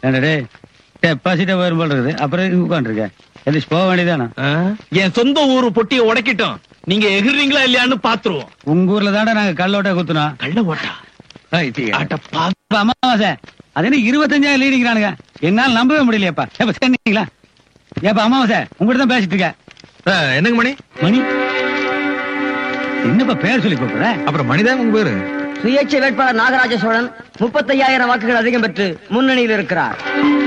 என்னடே டெபாசிட்ட வரும் போல இருக்குது அப்புறம் உட்காந்துருக்க எதிர்த்து போக வேண்டியதானே ஆ? என் சொந்த ஊரு பொட்டிய உடைக்கட்டும் நீங்க எகிர்றீங்களா இல்லையான்னு பாத்துருவோம் உங்க ஊர்ல தாண்டா நாங்க கல்லோட்ட குத்துனோம் கள்ள ஓட்டா அட பா இப்ப அமாவாசை அது என்ன இருபத்தஞ்சாயிரம் லீடிங்கிறானுங்க என்னால நம்பவே முடியலையாப்பா எப்ப சொன்னீங்களா ஏப்பா அமாவாசை உங்ககிட்ட தான் பேசிட்டு இருக்க ஆ, என்னங்க மணி மணி என்னப்பா பேர் சொல்லி கூப்பிடுற அப்புறம் மணிதான் உங்க பேரு சுயேட்சை வேட்பாளர் நாகராஜ சோழன் முப்பத்தையாயிரம் வாக்குகள் அதிகம் பெற்று முன்னணியில் இருக்கிறார்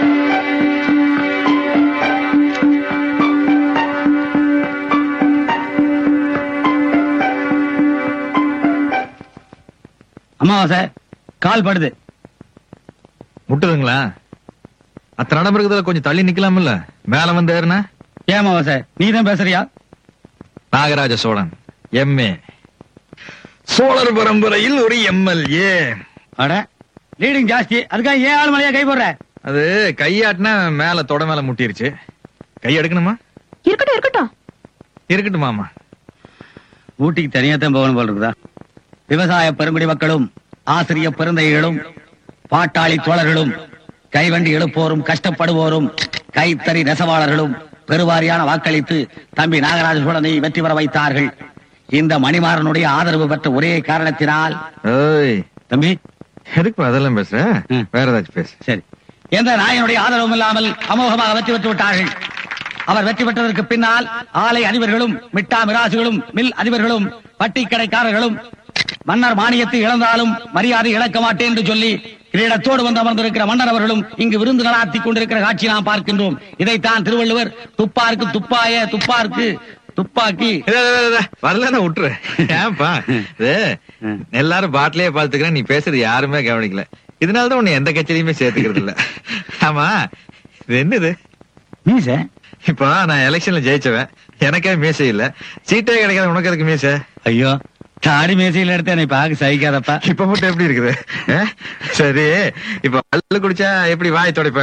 அமாவாசை கால் படுது முட்டுதுங்களா அத்தனை இடம் இருக்குதுல கொஞ்சம் தள்ளி நிக்கலாம்ல மேல வந்து ஏறுனா ஏன் அமாவாசை நீ தான் பேசுறியா நாகராஜ சோழன் எம்ஏ சோழர் பரம்பரையில் ஒரு எம்எல்ஏ அட லீடிங் ஜாஸ்தி அதுக்காக ஏன் ஆள் மலையா கை போடுற அது கையாட்டினா மேல தொட மேல முட்டிருச்சு கை எடுக்கணுமா இருக்கட்டும் இருக்கட்டும் இருக்கட்டும் மாமா ஊட்டிக்கு தனியா தான் போகணும் போல இருக்குதா விவசாய பெருங்குடி மக்களும் ஆசிரிய பெருந்தைகளும் பாட்டாளி தோழர்களும் கைவண்டி எழுப்போரும் கஷ்டப்படுவோரும் கைத்தறி நெசவாளர்களும் பெருவாரியான வாக்களித்து தம்பி நாகராஜ சோழனை வெற்றி பெற வைத்தார்கள் இந்த மணிமாறனுடைய ஆதரவு பெற்ற ஒரே காரணத்தினால் ஏய் தம்பி எதுக்கு அதெல்லாம் பேசுற ம். வேற ஏதாச்சும் பேசு சரி எந்த நாயனுடைய ஆதரவும் இல்லாமல் அமோகமாக வெற்றி பெற்று விட்டார்கள் அவர் வெற்றி பெற்றதற்கு பின்னால் ஆலை அதிபர்களும் மிட்டா மிராசுகளும் மில் அதிபர்களும் பட்டி கடைக்காரர்களும் மன்னர் மானியத்தை இழந்தாலும் மரியாதை இழக்க மாட்டேன் என்று சொல்லி கிரீடத்தோடு வந்து அமர்ந்திருக்கிற மன்னர் அவர்களும் இங்கு விருந்து நடாத்தி கொண்டிருக்கிற காட்சி நாம் பார்க்கின்றோம் இதைத்தான் திருவள்ளுவர் துப்பாருக்கு துப்பாய துப்பாருக்கு துப்பாக்கி இதோ, இதோ, இதோ, வரலன்னா விட்டுரு ஏன்பா இது எல்லாரும் பாட்டிலேயே பாத்துக்கிறேன் நீ பேசுறது யாருமே கவனிக்கல இதனாலதான் உன்னை எந்த கட்சியிலயுமே சேர்த்துக்கிறது இல்ல ஆமா இது என்னது மீச இப்போ நான் எலெக்ஷன்ல ஜெயிச்சவன் எனக்கே மீசை இல்ல சீட்டே கிடைக்காத உனக்கு எதுக்கு மீசை ஐயோ தாடி மேசையில எடுத்து என்னை பார்க்க சகிக்காதப்பா இப்ப மட்டும் எப்படி இருக்குது ஆ? சரி இப்ப பல்லு குடிச்சா எப்படி வாய் துடைப்ப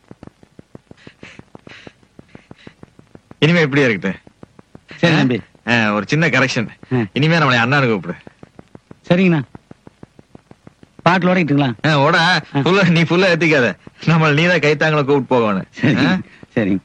இனிமே எப்படி இருக்கட்டும் சரி தம்பி ஆ, ஒரு சின்ன கரெக்ஷன் ம். இனிமே நம்மளை அண்ணான்னு கூப்பிடு சரிங்கண்ணா பாட்டில் ஓடிட்டுங்களா ஆ, ஓட ஃபுல்லா நீ ஃபுல்லா ஏத்திக்காத நம்மள நீதான் கைத்தாங்களை கூப்பிட்டு போகணும் சரி ஆ? சரிங்க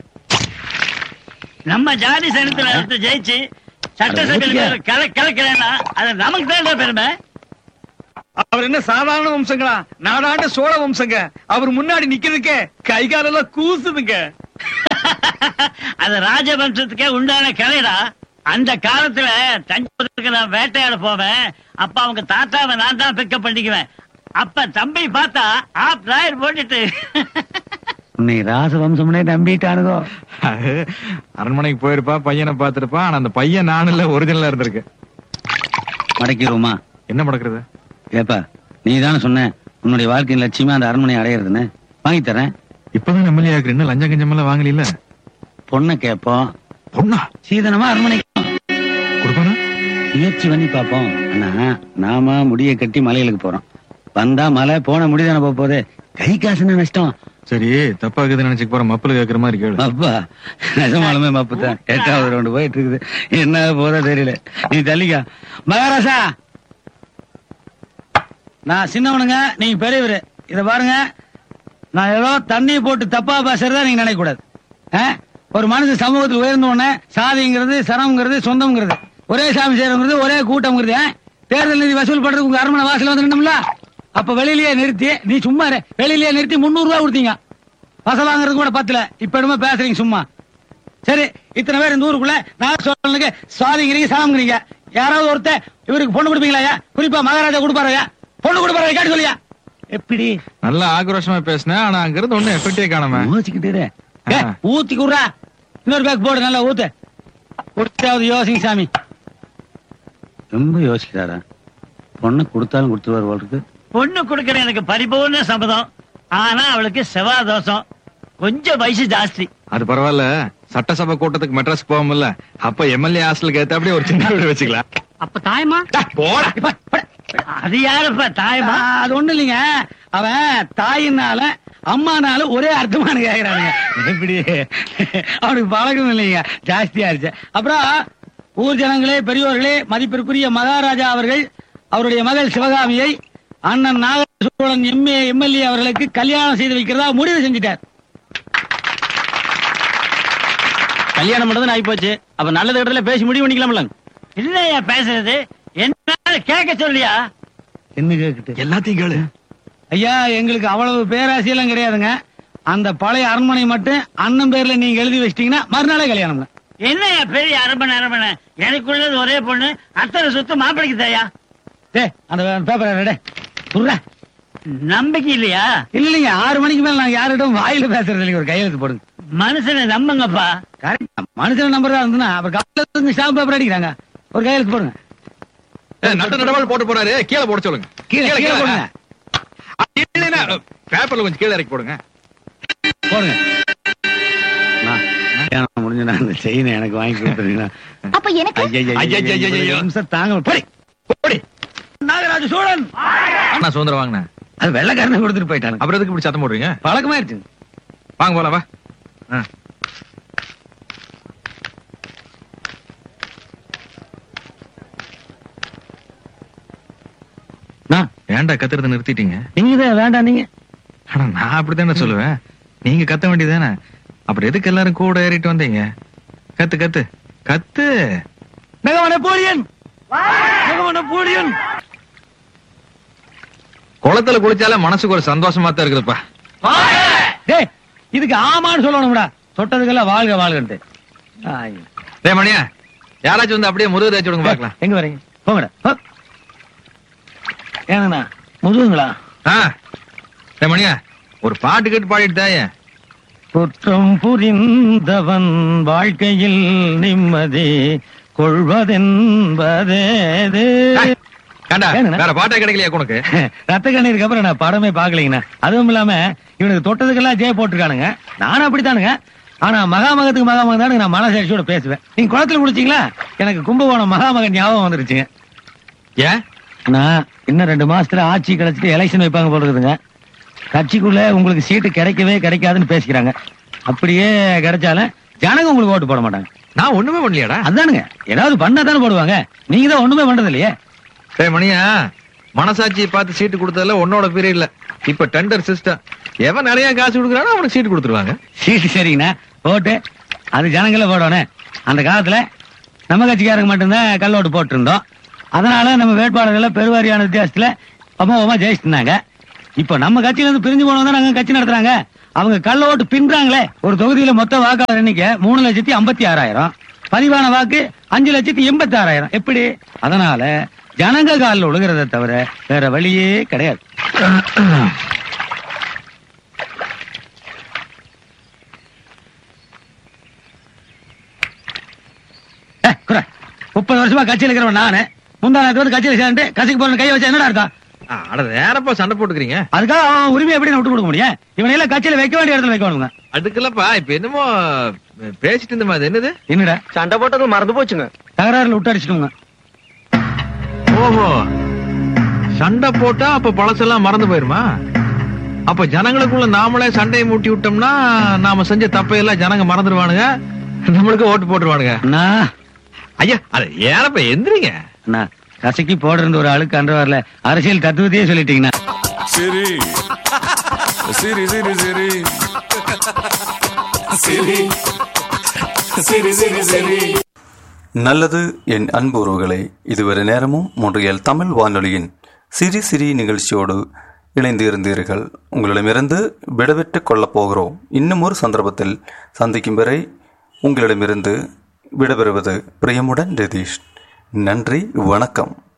நம்ம ஜாதி சனத்துல எடுத்து ஜெயிச்சு சட்டசபையில கல கலக்கிறேன்னா அது நமக்கு தான் பெருமை அவர் என்ன சாதாரண வம்சங்களா நாடாண்ட சோழ வம்சங்க அவர் முன்னாடி நிக்கிறதுக்கே கை காலெல்லாம் கூசுதுங்க அது ராஜவம்சத்துக்கே உண்டான கலைடா அந்த காலத்துல தஞ்சாவூருக்கு நான் வேட்டையாட போவேன் அப்ப அவங்க தாத்தாவை நான் தான் பிக்கப் பண்ணிக்குவேன் அப்ப தம்பி பார்த்தா ஆப் லாயர் போட்டுட்டு உன்னை ராசவம்சம்னே நம்பிட்டானுதோ அது அரண்மனைக்கு போயிருப்பா பையனை பார்த்திருப்பா ஆனா அந்த பையன் நானும் இல்ல ஒரிஜினலா இருந்திருக்கு மடக்கிடுவோமா என்ன நடக்கிறது ஏப்பா நீ தானே சொன்ன உன்னுடைய வாழ்க்கையின் லட்சியமா அந்த அரண்மனை அடையிறதுன்னு வாங்கி தரேன் இப்பதான் எம்எல்ஏ ஆகுற இன்னும் லஞ்சம் கஞ்சம் எல்லாம் வாங்கல பொண்ணை கேட்போம் பொண்ணா சீதனமா அரண்மனை கொடுப்பானா முயற்சி பண்ணி பார்ப்போம் ஆனா நாம முடிய கட்டி மலைகளுக்கு போறோம் வந்தா மலை போன முடிதானே போக போகுது கை காசுன்னா நஷ்டம் சரி தப்பா இருக்குதுன்னு நினைச்சுக்க போற மப்பிள் கேக்குற மாதிரி கேளு அப்பா நிஜமாலுமே மப்பு தான் எட்டாவது ரவுண்டு போயிட்டு இருக்குது என்ன போதோ தெரியல நீ தள்ளிக்கா மகாராசா நான் சின்னவனுங்க நீங்க பெரியவரு இத பாருங்க நான் ஏதோ தண்ணி போட்டு தப்பா பேசுறதா நீங்க நினைக்க கூடாது ஆ? ஒரு மனுஷன் சமூகத்தில் உயர்ந்த உடனே சாதிங்கிறது சனம்ங்கிறது சொந்தம்ங்கிறது ஒரே சாமி சேரங்கிறது ஒரே கூட்டம்ங்கிறது ஆ? தேர்தல் நிதி வசூல் பண்றதுக்கு உங்க அரண்மனை வாசல் வந்து நின்னோம்ல அப்ப வெளியிலேயே நிறுத்தி நீ சும்மா இரு. வெளியிலேயே நிறுத்தி முன்னூறு ரூபாய் கொடுத்தீங்க பச வாங்குறது கூட பத்தல இப்ப என்னமோ பேசுறீங்க சும்மா சரி இத்தனை பேர் இந்த ஊருக்குள்ள நான் சொல்லுங்க சாதிங்கிறீங்க சாமங்கிறீங்க யாராவது ஒருத்தர் இவருக்கு பொண்ணு கொடுப்பீங்களா குறிப்பா மகாராஜா கொடுப்பாரையா பொண்ணு கொடுப்பாரு கேட்டு சொல்லியா எப்படி நல்ல ஆக்ரோஷமா பேசினேன் ஆனா அங்க இருந்து ஒண்ணு எஃபெக்டே காணாம யோசிக்கிட்டு இரு. ஆ. ஏய், ஊத்தி குடுறா இன்னொரு பேக் போடு நல்லா ஊத்து கொடுத்தாவது யோசிங்க சாமி ரொம்ப யோசிக்கிறாரா பொண்ணு கொடுத்தாலும் கொடுத்துருவார் போல இருக்கு பொண்ணு கொடுக்கற எனக்கு பரிபூர்ண சம்மதம் ஆனா அவளுக்கு செவ்வாய் தோஷம் கொஞ்சம் வயசு ஜாஸ்தி அது பரவாயில்ல சட்டசபை கூட்டத்துக்கு மெட்ராஸ் போவோம்ல அப்ப எம்எல்ஏ ஹாஸ்டலுக்கு ஏத்த அப்படியே ஒரு சின்ன வீடு வச்சுக்கலாம் அப்ப தாயமா போடா இப்ப, போடா. அது யாருப்பா தாயமா ஆ, அது ஒண்ணு இல்லைங்க அவன் தாயினால அம்மானால ஒரே அர்த்தமான கேக்குறானுங்க எப்படி அவனுக்கு பழக்கம் இல்லைங்க ஜாஸ்தியாயிருச்சு அப்புறம் ஊர் ஜனங்களே பெரியோர்களே மதிப்பிற்குரிய மகாராஜா அவர்கள் அவருடைய மகள் சிவகாமியை அண்ணன் நாக சோழன் எம்ஏ எம்எல்ஏ அவர்களுக்கு கல்யாணம் செய்து வைக்கிறதா முடிவு செஞ்சுட்டார் கல்யாணம் மட்டும் ஆகி போச்சு அப்ப நல்லது இடத்துல பேசி முடிவு பண்ணிக்கலாம்ல இல்லையா பேசுறது என்ன கேட்க சொல்லியா என்ன கேக்குது எல்லாத்தையும் கேளு ஐயா எங்களுக்கு அவ்வளவு பேராசையெல்லாம் கிடையாதுங்க அந்த பழைய அரண்மனை மட்டும் அண்ணன் பேர்ல நீங்க எழுதி வச்சிட்டீங்கன்னா மறுநாளே கல்யாணம் என்னையா பெரிய அரமணை அரமணை எனக்குள்ளது ஒரே பொண்ணு அத்தனை சொத்து மாப்பிளைக்கு தாயா டே அந்த பேப்பர் டே புர்ரா நம்பிக்கை இல்லையா இல்ல இல்லைங்க ஆறு மணிக்கு மேல நான் யாரிடம் வாயில பேசுறது இல்லைங்க ஒரு கையெழுத்து போடுங்க மனுஷனை நம்புங்கப்பா கரெக்ட் மனுஷன் நம்பர் தான் இருந்ததுன்னா அப்புறம் கப்பல ஸ்டாம்ப் பேப்பர் அடிக்கிறாங்க ஒரு கையெழுத்து போடுங்க ஏய், நட்ட நடவாள் போட்டு போறாரு கீழே போட சொல்லுங்க கீழே கீழே போடுங்க அப்படி இல்லைன்னா, பேப்பர்ல கொஞ்சம் கீழே இறக்கி போடுங்க போடுங்க நான் கல்யாணம் முடிஞ்சு நான் இந்த செயினை எனக்கு வாங்கி கொடுத்துருக்கீங்களா அப்ப எனக்கு ஐயையையையையோ. நிமிஷம் தாங்க போடி போடி நாகராஜ சோழன் அண்ணா சுதந்திரம் வாங்கினேன் அது வெள்ளக்காரனை கொடுத்துட்டு போயிட்டாங்க அப்புறம் எதுக்கு இப்படி சத்தம் போடுறீங்க பழக்கமாயிருச்சு வாங்க போலாம் வா ஆ. நான் ஏன்டா கத்துறத நிறுத்திட்டீங்க நீங்க தான் வேண்டாம் நீங்க ஆனா நான் அப்படித்தானே சொல்லுவேன் நீங்க கத்த வேண்டியதானே அப்புறம் எதுக்கு எல்லாரும் கூட ஏறிட்டு வந்தீங்க கத்து கத்து கத்து நகவன போலியன் நகவன போலியன் குளத்துல குளிச்சாலே மனசுக்கு ஒரு சந்தோஷமா தான் இருக்குதுப்பா டேய் இதுக்கு ஆமான்னு சொல்லணும்டா தொட்டதுக்கெல்லாம் வாழ்க வாழ்கன்ட்டு ஆய். டேய் மணியா யாராச்சும் வந்து அப்படியே முதுகு தேய்ச்சி விடுங்க பாக்கலாம் எங்க வரீங்க போங்கடா போ. ஏங்கண்ணா முதுகுங்களா ஆ டேய் மணியா ஒரு பாட்டு கேட்டு பாடிட்டு தாயே குற்றம் புரிந்தவன் வாழ்க்கையில் நிம்மதி கொள்வதென்பதேது ஏய், ஏண்டா ஏனுண்ணா? வேற பாட்டே கிடைக்கலையா உனக்கு ரத்த கண்ணீருக்கு அப்புறம் நான் படமே பாக்கலீங்கண்ணா அதுவும் இல்லாம இவனுக்கு தொட்டதுக்கெல்லாம் ஜெய போட்டிருக்கானுங்க நானும் அப்படித்தானுங்க ஆனா மகாமகத்துக்கு மகாமகம் தானுங்க நான் மனசாட்சியோட பேசுவேன் நீங்க குளத்துல குளிச்சீங்களா எனக்கு கும்பகோணம் மகாமகன் ஞாபகம் வந்துருச்சுங்க ஏன் நான் இன்னும் ரெண்டு மாசத்துல ஆட்சி கிடைச்சிட்டு எலெக்ஷன் வைப்பாங்க போல இருக்குதுங்க கட்சிக்குள்ள உங்களுக்கு சீட்டு கிடைக்கவே கிடைக்காதுன்னு பேசிக்கிறாங்க அப்படியே கிடைச்சாலும் ஜனங்க உங்களுக்கு ஓட்டு போட மாட்டாங்க நான் ஒண்ணுமே பண்ணலையாடா அதானுங்க ஏதாவது பண்ணா தானே போடுவாங்க நீங்க தான் ஒண்ணுமே பண்றது இல்லையே டேய் மணியா மனசாட்சியை பார்த்து சீட்டு கொடுத்ததுல உன்னோட பீரியட்ல இப்ப டெண்டர் சிஸ்டம் எவன் நிறைய காசு கொடுக்குறானோ அவனுக்கு சீட்டு கொடுத்துருவாங்க சீட்டு சரிங்கண்ணா ஓட்டு அது ஜனங்கள போடணும் அந்த காலத்துல நம்ம கட்சிக்காரங்க மட்டும்தான் கள்ள ஓட்டு போட்டு இருந்தோம் அதனால நம்ம வேட்பாளர்கள் பெருவாரியான வித்தியாசத்துல அமோகமா ஜெயிச்சிருந்தாங்க இப்ப நம்ம கட்சியில இருந்து பிரிஞ்சு போனவங்க நாங்க கட்சி நடத்துறாங்க அவங்க கள்ள ஓட்டு பின்றாங்களே ஒரு தொகுதியில மொத்த வாக்காளர் எண்ணிக்கை மூணு லட்சத்தி ஐம்பத்தி ஆறாயிரம் பதிவான வாக்கு அஞ்சு லட்சத்தி எண்பத்தி ஆறாயிரம் எப்படி அதனால ஜனங்க காலில் ஒழுகிறத தவிர வேற வழியே கிடையாது ஏய், குர்ரா. முப்பது வருஷமா கட்சியில் இருக்கிறவன் நானு முந்தா நேரத்து வந்து கட்சியில் சேர்ந்து கட்சிக்கு போற கை வச்சா என்னடா அர்த்தம் ஆ, அட வேறப்பா சண்டை போட்டுக்கிறீங்க அதுக்காக அவன் உரிமை எப்படி நான் விட்டு கொடுக்க முடியும் இவனை எல்லாம் கட்சியில வைக்க வேண்டிய இடத்துல வைக்கணுங்க அதுக்குல்லப்பா இப்ப என்னமோ பேசிட்டு இருந்த மாதிரி என்னது என்னடா சண்டை போட்டது மறந்து போச்சுங்க தகராறுல விட்டு அடிச்சிட்டுங்க ஓஹோ சண்டை போட்டா அப்ப பழசெல்லாம் மறந்து போயிருமா அப்ப ஜனங்களுக்குள்ள நாமளே சண்டையை மூட்டி விட்டோம்னா நாம செஞ்ச தப்பையெல்லாம் ஜனங்க மறந்துடுவானுங்க நம்மளுக்கு ஓட்டு போட்டுருவானுங்க அண்ணா ஐயா அது ஏறப்ப எந்திரிங்க அண்ணா கசக்கி போடுறது ஒரு ஆளுக்கு அன்று வரல அரசியல் தத்துவத்தையே சொல்லிட்டீங்கண்ணா Siri. Siri, Siri, Siri. Siri. Siri, Siri, Siri. நல்லது என் அன்பு உறவுகளே இதுவரை நேரமும் மொன்றியல் தமிழ் வானொலியின் சிரி சிரி நிகழ்ச்சியோடு இணைந்து இருந்தீர்கள் உங்களிடமிருந்து விடைபெற்றுக் கொள்ளப் போகிறோம் இன்னும் ஒரு சந்தர்ப்பத்தில் சந்திக்கும் வரை உங்களிடமிருந்து விடைபெறுவது பிரியமுடன் ரதீஷ் நன்றி வணக்கம்